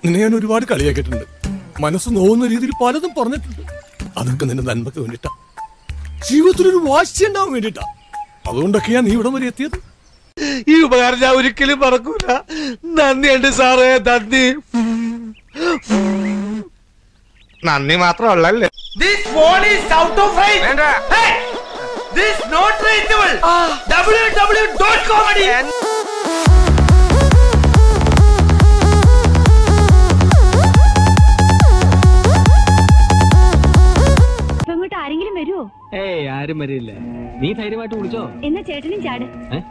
നിന്നെ ഞാൻ ഒരുപാട് കളിയാക്കിയിട്ടുണ്ട് മനസ്സ് നോവുന്ന രീതിയിൽ പലതും പറഞ്ഞിട്ടുണ്ട് അതൊക്കെ നിന്റെ നന്മക്ക് വേണ്ടിട്ടാ ജീവിതത്തിൽ ഒരു വാശി ഉണ്ടാവാൻ വേണ്ടിട്ടാ അതുകൊണ്ടൊക്കെയാ നീ ഇവിടം വരെ എത്തിയത് ഈ ഉപകാരം ഞാൻ ഒരിക്കലും മറക്കൂല നന്ദിയുണ്ട് സാറേ നന്ദി നന്ദി മാത്രമല്ലേ This phone is out of range. Hey, this not reachable. www.comedy. ഇപ്പൊ ഇങ്ങോട്ട് ആരെങ്കിലും വരുമോ ഏയ് ആരും വരില്ല നീ ധൈര്യമായിട്ട് വിളിച്ചോ എന്നാ ചേട്ടനും ചാട്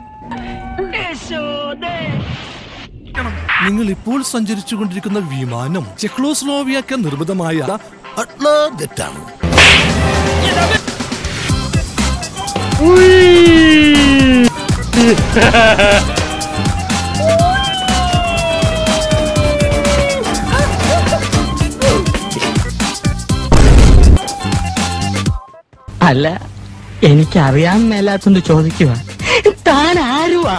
നിങ്ങൾ ഇപ്പോൾ സഞ്ചരിച്ചു കൊണ്ടിരിക്കുന്ന വിമാനം ചെക്ലോസ്ലോവിയക്ക് നിർമ്മിതമായ അട്ലാജറ്റാണ് അല്ല എനിക്കറിയാൻ മേലാത്തോണ്ട് ചോദിക്കുക താൻ ആരുവാ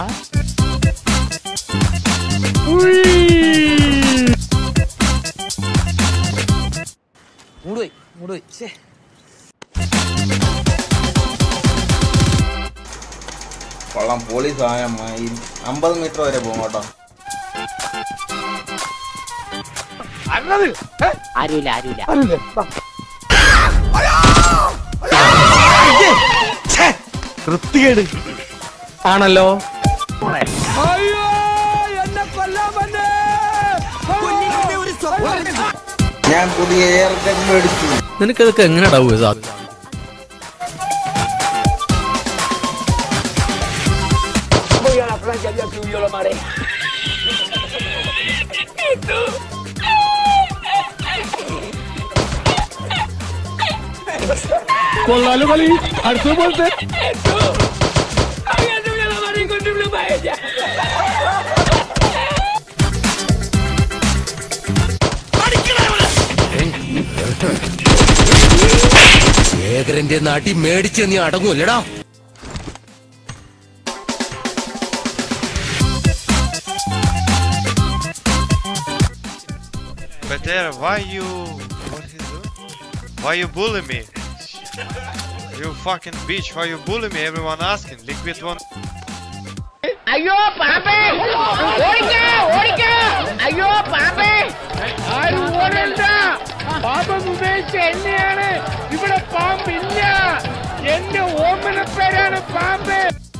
മൂടുപോയി മൂടുപോയി ശ്ശേ. കൊള്ളാം പൊളി സാധനം അമ്പത് മീറ്റർ വരെ പോകും കേട്ടോ ആരുമില്ല ആരുമില്ല വൃത്തികേട് ആണല്ലോ ഞാൻ പുതിയ എയർ ഗൺ മേടിച്ചു നിനക്കതൊക്കെ എങ്ങനെ ഡൗ സാർ കൊള്ളാലോ കളി അടുത്ത പോലത്തെ ശേഖരന്റെ നാട്ടി മേടിച്ച് നീ അടങ്ങൂല്ലടാ Betera, why you... What he do? Why you bully me? You fucking bitch, why you bully me? Everyone asking. Liquid one... അയ്യോ പാമ്പേ ഓടിക്ക ഓടിക്ക അയ്യോ പാമ്പേ ആരും ഓടണ്ട പാപം ഉപേക്ഷിച്ച എന്നെയാണ് ഇവിടെ പാമ്പില്ല എന്റെ ഓമന പേരാണ് പാമ്പ്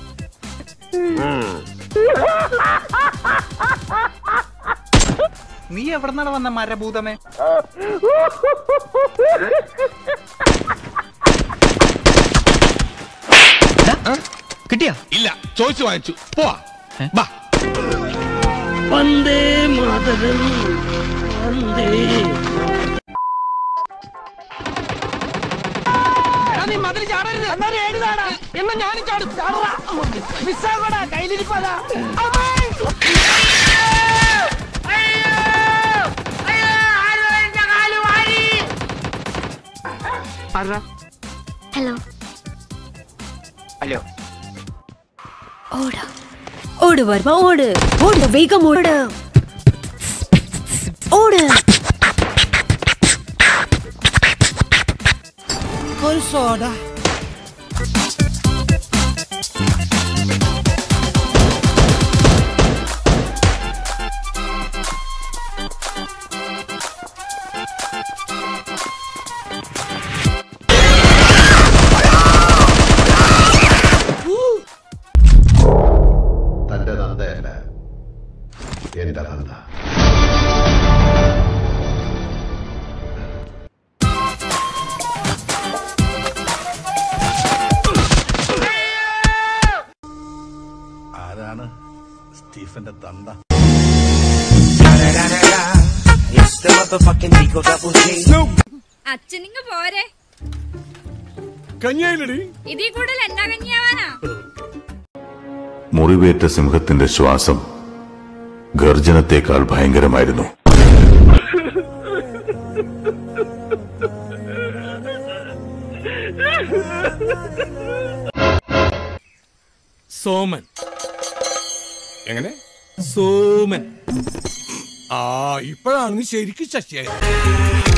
നീ എവിടെന്നാണ് വന്ന മരഭൂതമേ കിട്ടിയാ ഇല്ല ചോദിച്ചു വാങ്ങിച്ചു പോവാ ബാ വന്ദേ മാതരം വന്ദേ നീ മതിൽ ചാടരുത് എന്നാലും ഏഴ് ചാടാ എന്നാ ഞാനും ചാടും ചാടുക മിസ്സാകടാ കയ്യിലിരിപ്പതാ ഹലോ ഹലോ ഓട് ഓട് വർമ്മ ഓട് ഓട് വേഗം ഓട് ഓട് തന്റെ നന്ദയല്ല എന്റെ നന്ദ ആരാണ് സ്റ്റീഫന്റെ തന്ത അച്ഛനിങ്ങ് പോരെ കഞ്ഞായിലടി ഇതിൽ കൂടുതൽ എന്നാ കഞ്ഞിയാവാനാ മുറിവേറ്റ സിംഹത്തിന്റെ ശ്വാസം ഗർജനത്തേക്കാൾ ഭയങ്കരമായിരുന്നു സോമൻ എങ്ങനെ സോമൻ ആ ഇപ്പോഴാണ് നീ ശരിക്കും ശശിയായത്